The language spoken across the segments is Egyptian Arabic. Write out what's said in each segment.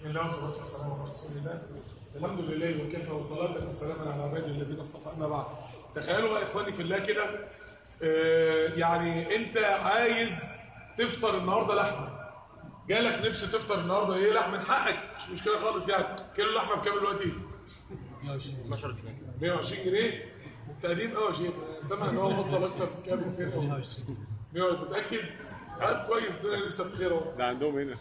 بسم الله والصلاة والسلام على رسول الله الحمد لله وكفى وصلاة وسلاما على عباده الذين اصطفى أما بعد تخيلوا بقى إخواني في الله كده آه، يعني أنت عايز تفطر النهاردة لحمة جالك نفس تفطر النهاردة إيه لحمة من حقك مش مشكلة خالص يعني كيلو لحمة بكام دلوقتي؟ 12 جنيه 120 جنيه تقديم قوي يا شيخ سامع ان هو وصل اكتر من كام من كده 100 متاكد قاعد كويس الدنيا لسه بخير اهو ده عندهم هنا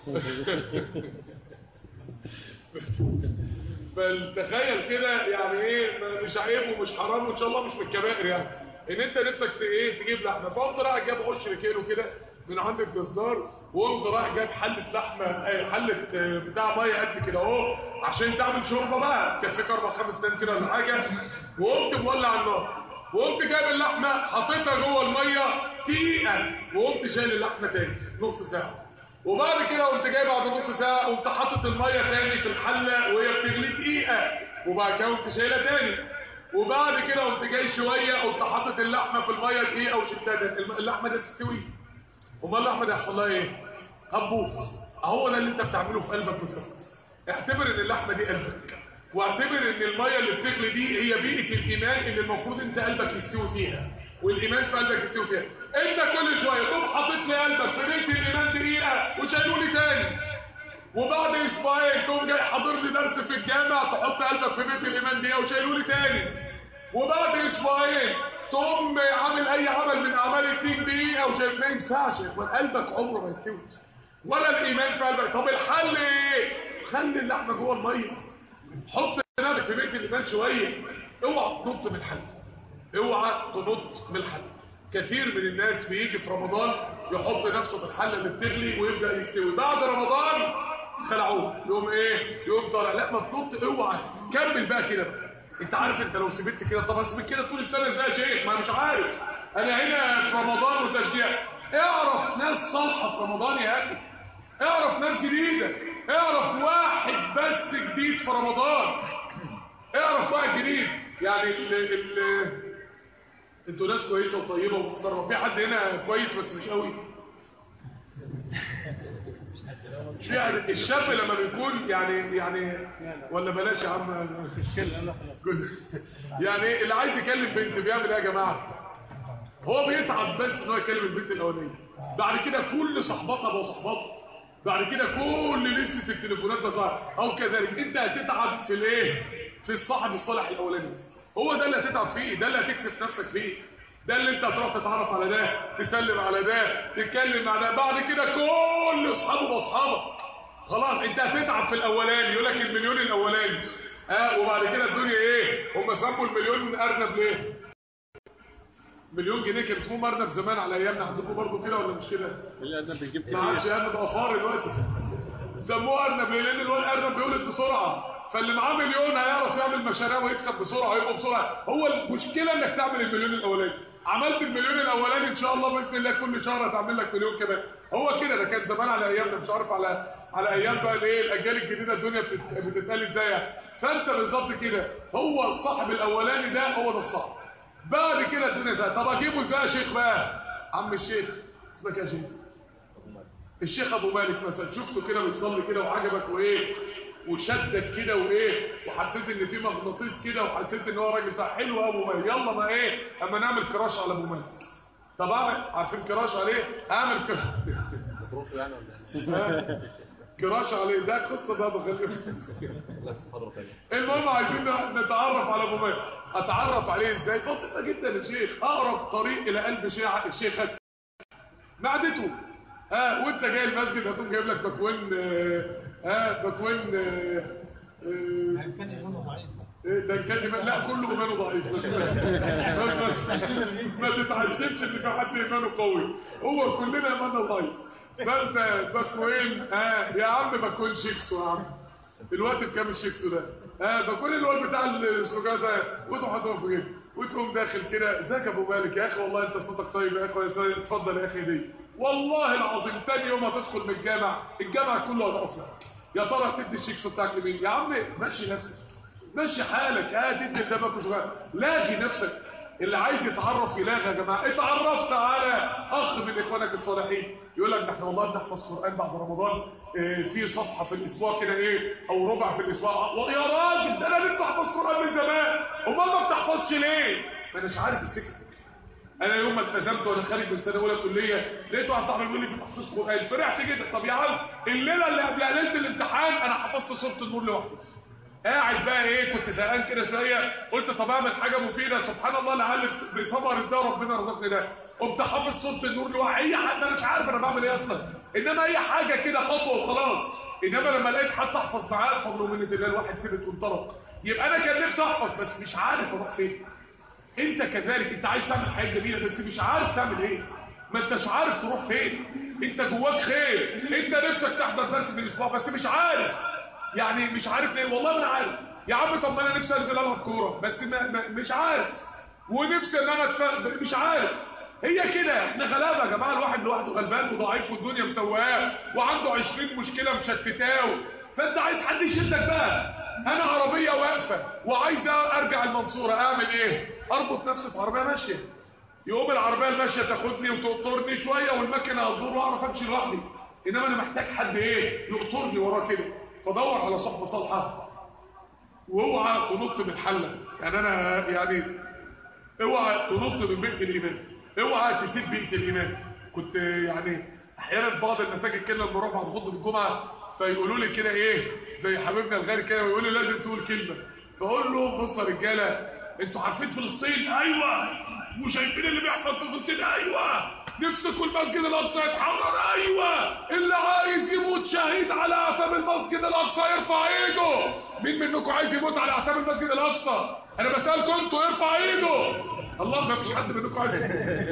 فالتخيل كده يعني ايه ما- مش عيب ومش حرام وان شاء الله مش من الكبائر يعني ان انت نفسك ت- ايه تجيب لحمه فقمت رايح جاب 10 كيلو كده من عند الجزار وقمت رايح جاب حله لحمه آه، حله آه، بتاع ميه قد كده اهو عشان تعمل شوربه بقى كفيك اربع خمس ايام كده ولا حاجه وقمت مولع النار وقمت جايب اللحمه حطيتها جوه الميه دقيقه وقمت شايل اللحمه تاني نص ساعه وبعد كده قمت جاي بعد نص ساعه قمت حاطط الميه تاني في الحله وهي بتغلي دقيقه وبعد كده قمت شايلها تاني وبعد كده قمت جاي شويه قمت حاطط اللحمه في الميه دقيقه وشلتها تاني الم- اللحمه دي تستوي امال اللحمه دي هيحصل لها ايه هتبوظ اهو ده اللي انت بتعمله في قلبك بالظبط اعتبر ان اللحمه دي قلبك واعتبر ان الميه اللي بتغلي دي هي بيئه الايمان اللي المفروض انت قلبك يستوي فيها والايمان في قلبك يستوي فيها انت كل شويه تقوم حاطط لي قلبك في بيئه الايمان دقيقه وشايله لي تاني وبعد اسبوعين تقوم جاي حاضر لي درس في الجامع تحط قلبك في بيت الايمان دي وشايله لي تاني وبعد اسبوعين تقوم عامل اي عمل من اعمال الدين دقيقه وشايف ما ينفعش يا اخوان قلبك عمره ما يستوي ولا الايمان في قلبك طب الحل ايه خلي اللحمه جوه الميه حط نفسك في بيت الايمان شويه اوعى تنط من الحل اوعى تنط من الحل كثير من الناس بيجي في رمضان يحط نفسه في الحله اللي بتغلي ويبدا يستوي بعد رمضان خلعوه يقوم ايه يقوم طالع لا ما تنط اوعى كمل بقى كده بقى. انت عارف انت لو سبت كده طب اسيب كده طول السنه ازاي يا شيخ ما أنا مش عارف انا هنا في رمضان وتشجيع اعرف ناس صالحه في رمضان يا اخي اعرف ناس جديده اعرف واحد بس جديد في رمضان اعرف واحد جديد يعني ال ال انتوا ناس كويسه وطيبه ومحترمه في حد هنا كويس بس مش قوي في حد- الشاب لما بيكون يعني يعني ولا بلاش يا عم مشكله يعني اللي عايز يكلم بنت بيعمل ايه يا جماعه هو بيتعب بس ان هو يكلم البنت الاولانيه بعد كده كل صحباتها بقوا صحباتها بعد كده كل لسته التليفونات بتاعها او كذلك انت هتتعب في الايه في الصاحب الصالح الاولاني هو ده اللي هتتعب فيه ده اللي هتكسب نفسك فيه ده اللي انت هتروح تتعرف على ده تسلم على ده تتكلم مع ده بعد كده كل اصحابه باصحابك خلاص انت هتتعب في الاولاني يقول لك المليون الاولاني ها وبعد كده الدنيا ايه هم سموا المليون ارنب ليه مليون جنيه كان اسمه ارنب زمان على ايامنا عندكم برضو كده ولا مش كده اللي انا بنجيب ما عادش ارنب افار دلوقتي سموه ارنب ليه؟ لان الواد ارنب بيولد بسرعه فاللي معاه مليون هيعرف يعمل مشاريع ويكسب بسرعه ويبقى بسرعه هو المشكله انك تعمل المليون الاولاني عملت المليون الاولاني ان شاء الله باذن الله كل شهر هتعمل لك مليون كمان هو كده ده كان زمان على ايامنا مش عارف على على ايام بقى الايه الاجيال الجديده الدنيا بتت- بتتقال ازاي يعني. فانت بالظبط كده هو الصاحب الاولاني ده هو ده الصاحب بعد كده الدنيا زي طب اجيبه ازاي يا شيخ بقى عم الشيخ اسمك يا شيخ الشيخ ابو مالك مثلا شفته كده بيصلي كده وعجبك وايه وشدك كده وايه وحسيت ان في مغناطيس كده وحسيت ان هو راجل صح حلو ابو مالك يلا ما ايه اما نعمل كراش على ابو مالك طب اعمل عارفين كراش عليه اعمل كراش مصروف يعني ولا كراش عليه ده قصه بقى بخليه لا فتره ثانيه المهم عايزين نتعرف على ابو مالك اتعرف عليه ازاي بسيطه جدا يا شيخ اقرب طريق الى قلب شيخ الشيخ معدته ها وانت جاي المسجد هتقوم جايب لك باكوين آه، ها باكوين آه، آه، إيه ده كان إيمان- لا كله ايمانه ضعيف ما- ما- ما تتعشمش ان في حد ايمانه قوي هو كلنا ايماننا ضعيف فانت باكوين ها يا عم باكوين شيكسو يا عم الوقت بكام الشيكسو ده ها باكوين الوقت بتاع السجاد ده وتقوم حاططهم في جيبك وتقوم داخل كده ازيك يا ابو مالك يا اخي والله انت صوتك طيب يا اخي يا سيدي، اتفضل يا اخي دي والله العظيم تاني يوم هتدخل من الجامع الجامع كله هيقف لك يا ترى تدي الشيكسو بتاعك لمين يا عم مشي نفسك مشي حالك اه تدي قدامك وشغال لاغي نفسك اللي عايز يتعرف يلاغي يا جماعه اتعرفت على اخ من اخوانك الصالحين يقول لك ده احنا والله بنحفظ قران بعد رمضان اه في صفحه في الاسبوع كده ايه او ربع في الاسبوع يا راجل ده انا نفسي احفظ قران من زمان امال ما بتحفظش ليه ما اناش عارف السكه انا يوم ما التزمت وانا خارج من سنه اولى كليه لقيت واحد صاحبي بيقول لي في تحفيظ قران فرحت جدا طب يا عم الليله اللي قبل ليله الامتحان انا حفظت سوره النور لوحدي قاعد بقى ايه كنت زهقان كده شويه قلت طب اعمل حاجه مفيده سبحان الله لعل بصبر ده ربنا رزقني ده قمت حافظ سوره النور لوحدي اي حد انا مش عارف انا بعمل ايه اصلا انما اي حاجه كده خطوه وخلاص انما لما لقيت حد احفظ معاه فضل ومنه الله الواحد ثبت وانطلق يبقى انا كان نفسي احفظ بس مش عارف اروح فين انت كذلك انت عايز تعمل حاجه جميله بس مش عارف تعمل ايه ما انتش عارف تروح فين انت جواك خير انت نفسك تحضر درس في الاسبوع بس مش عارف يعني مش عارف ليه والله ما انا عارف يا عم طب ما انا نفسي انزل العب كوره بس ما ما مش عارف ونفسي ان انا اتفق مش عارف هي كده احنا غلابه يا جماعه الواحد لوحده غلبان وضعيف والدنيا متوهاه وعنده 20 مشكله مشتتاه فانت عايز حد يشدك بقى انا عربيه واقفه وعايز ارجع المنصوره اعمل ايه اربط نفسي في عربيه ماشيه يقوم العربيه الماشيه تاخدني وتقطرني شويه والمكنه هتدور واعرف امشي لوحدي انما انا محتاج حد ايه يقطرني وراه كده فدور على صحبه صالحه واوعى تنط من حله يعني انا يعني اوعى تنط من بيت الايمان اوعى تسيب بيت الايمان كنت يعني احيانا بعض المساجد كده لما اروح بعد خطبه الجمعه فيقولوا لي كده ايه زي حبيبنا الغالي كده ويقول لي لازم تقول كلمه فاقول له بص يا رجاله انتوا عارفين فلسطين ايوه وشايفين اللي بيحصل في فلسطين ايوه نفسكم المسجد الاقصى يتحرر ايوه اللي عايز يموت شهيد على اعتاب المسجد الاقصى يرفع ايده مين منكم عايز يموت على اعتاب المسجد الاقصى انا بسالكم انتوا ارفع ايده الله ما فيش حد منكم عايز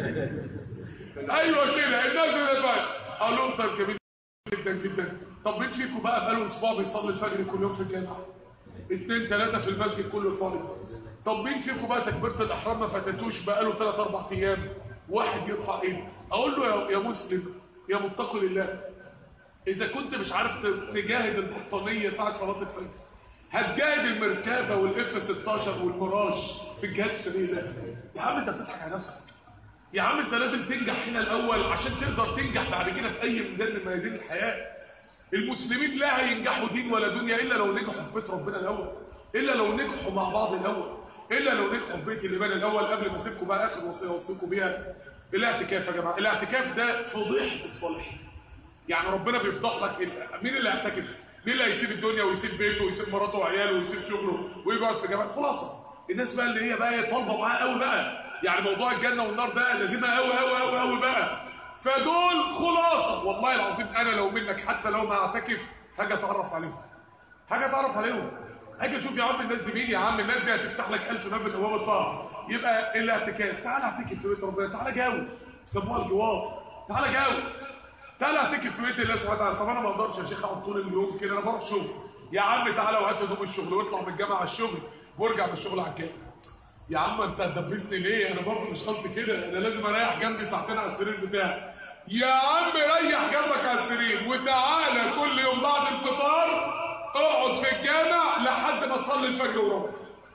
ايوه كده الناس اللي فات قالوا لهم طيب جميل جدا جدا طب مين فيكم بقى بقاله اسبوع بيصلي الفجر كل يوم في الجامع اثنين ثلاثه في المسجد كله فاضي طب مين فيكم بقى تكبيره الاحرام ما فاتتوش بقاله ثلاث اربع ايام واحد يرفع ايده اقول له يا, يا مسلم يا متقي لله اذا كنت مش عارف تجاهد البطانيه ساعه صلاه الفجر هتجاهد المركبه والاف 16 والمراج في الجهاد في سبيل الله يا عم انت بتضحك على نفسك يا عم انت لازم تنجح هنا الاول عشان تقدر تنجح بعد كده في اي ميدان من ميادين الحياه المسلمين لا هينجحوا دين ولا دنيا الا لو نجحوا في بيت ربنا الاول الا لو نجحوا مع بعض الاول الا لو نجحوا في بيت الايمان الاول قبل ما اسيبكم بقى اخر وصيه اوصيكم بيها الاعتكاف يا جماعه الاعتكاف ده فضيحه الصالحين يعني ربنا بيفضح لك مين اللي هيعتكف مين اللي هيسيب الدنيا ويسيب بيته ويسيب مراته وعياله ويسيب شغله ويقعد في جبل خلاصه الناس بقى اللي هي بقى طالبه معاه قوي بقى يعني موضوع الجنه والنار ده لازمها قوي قوي قوي قوي بقى فدول خلاصه والله العظيم انا لو منك حتى لو ما اعتكف حاجه اتعرف عليهم حاجه اتعرف عليهم اجي اشوف يا عم الناس دي مين يا عم الناس دي هتفتح لك 1000 باب من ابواب الطاعه يبقى الاعتكاف تعالى اعتكف في بيت ربنا تعالى جاوب سموها الجواب تعالى جاوب تعالى اعتكف في بيت الله سبحانه وتعالى طب انا ما اقدرش يا شيخ اقعد طول اليوم كده انا بروح شغل يا عم تعالى وهات هدوم الشغل واطلع من الجامعه على الشغل وارجع من الشغل على الكامل يا عم انت هتدبسني ليه انا برضه مش خلط كده انا لازم اريح جنبي ساعتين على السرير بتاعي يا عم ريح جنبك على السرير وتعالى كل يوم بعد الفطار اقعد في الجامع لحد ما تصلي الفجر وربع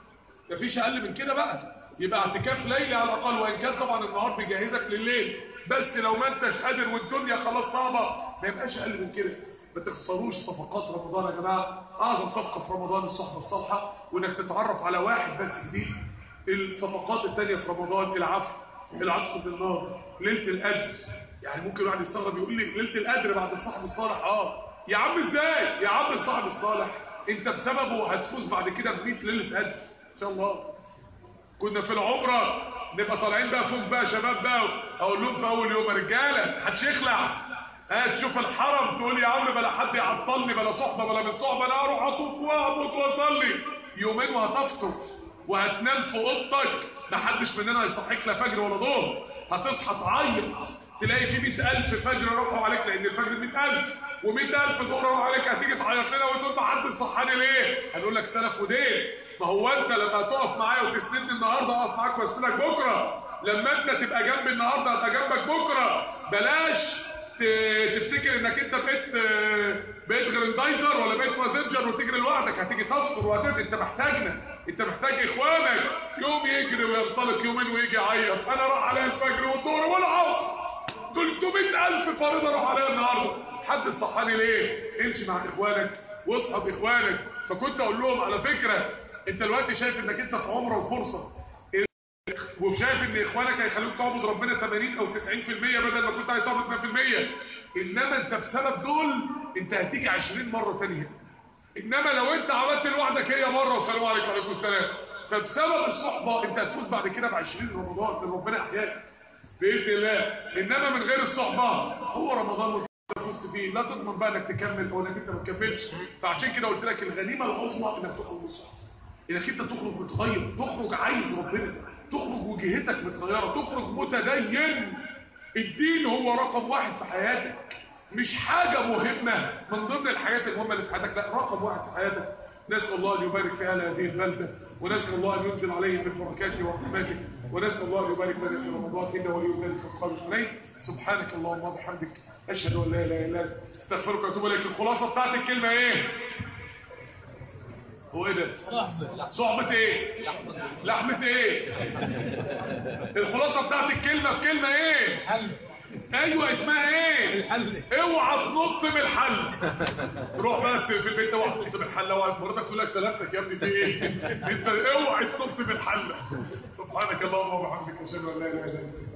مفيش اقل من كده بقى يبقى اعتكاف ليلي على الاقل وان كان طبعا النهار بيجهزك لليل بس لو ما انتش قادر والدنيا خلاص صعبه ما يبقاش اقل من كده ما تخسروش صفقات رمضان يا جماعه اعظم صفقه في رمضان الصحبه الصالحه وانك تتعرف على واحد بس جديد الصفقات الثانيه في رمضان العفو العطف بالنار ليله القدر يعني ممكن الواحد يستغرب يقول لي ليله القدر بعد الصاحب الصالح اه يا عم ازاي يا عم الصاحب الصالح انت بسببه هتفوز بعد كده ب 100 ليله قدر ان شاء الله كنا في العمره نبقى طالعين بقى فوق بقى شباب بقى اقول لهم في اول يوم يا رجاله محدش يخلع ها تشوف الحرم تقول يا عم بلا حد يعطلني بلا صحبه بلا مش صحبه انا اروح اطوف واهبط واصلي يومين وهتفطر وهتنام في اوضتك محدش مننا هيصحيك لا فجر ولا ظهر هتصحى تعيط تلاقي في 100000 فجر راحوا عليك لان الفجر 100000 و100000 ظهر راحوا عليك هتيجي تعيط لنا وتقول ما حدش صحاني ليه هنقول لك سلف ودين ما هو انت لما تقف معايا وتسندني النهارده اقف معاك واسندك بكره لما انت تبقى جنبي النهارده ابقى جنبك بكره بلاش تفتكر انك انت بقيت بقيت جراندايزر ولا بقيت مازنجر وتجري لوحدك هتيجي تصفر وهتجري انت محتاجنا انت محتاج اخوانك يوم يجري وينطلق يومين ويجي يعيط انا راح عليا الفجر والظهر والعصر 300000 فريضه راح عليا النهارده حد صحاني ليه امشي مع اخوانك واصحب اخوانك فكنت اقول لهم على فكره انت دلوقتي شايف انك انت في عمره وفرصه وشايف ان اخوانك هيخلوك تعبد ربنا 80 او 90% بدل ما كنت عايز تعبد 100% انما انت بسبب دول انت هتيجي 20 مره ثانيه انما لو انت عملت لوحدك هي مره والسلام عليكم وعليكم السلام فبسبب الصحبه انت هتفوز بعد كده ب 20 رمضان اللي ربنا احياك باذن الله انما من غير الصحبه هو رمضان وانت فزت فيه لا تضمن بقى انك تكمل او انك انت ما تكملش فعشان كده قلت لك الغنيمه العظمى انك تخرج من الصحبه انك انت تخرج متغير تخرج عايز ربنا تخرج وجهتك متغيره تخرج متدين الدين هو رقم واحد في حياتك مش حاجة مهمة من ضمن الحاجات المهمة اللي في حياتك لا رقم واحد في حياتك نسأل الله أن يبارك في أهل هذه البلدة ونسأل الله أن ينزل عليهم من بركاته ورحمته ونسأل الله أن يبارك لنا في رمضان إنه ولي ذلك القادر عليه سبحانك اللهم وبحمدك أشهد أن لا إله إلا أنت استغفرك وأتوب إليك الخلاصة بتاعت الكلمة إيه؟ هو ايه ده صحبة ايه لحمة ايه الخلاصة بتاعت الكلمة في كلمة ايه حل ايوه اسمها ايه الحل اوعى تنط من الحل تروح بقى في في البيت اوعى تنط من الحل اوعى مراتك تقول لك سلامتك يا ابني في ايه انت اوعى تنط من الحل سبحانك اللهم وبحمدك اشهد ان لا اله الا انت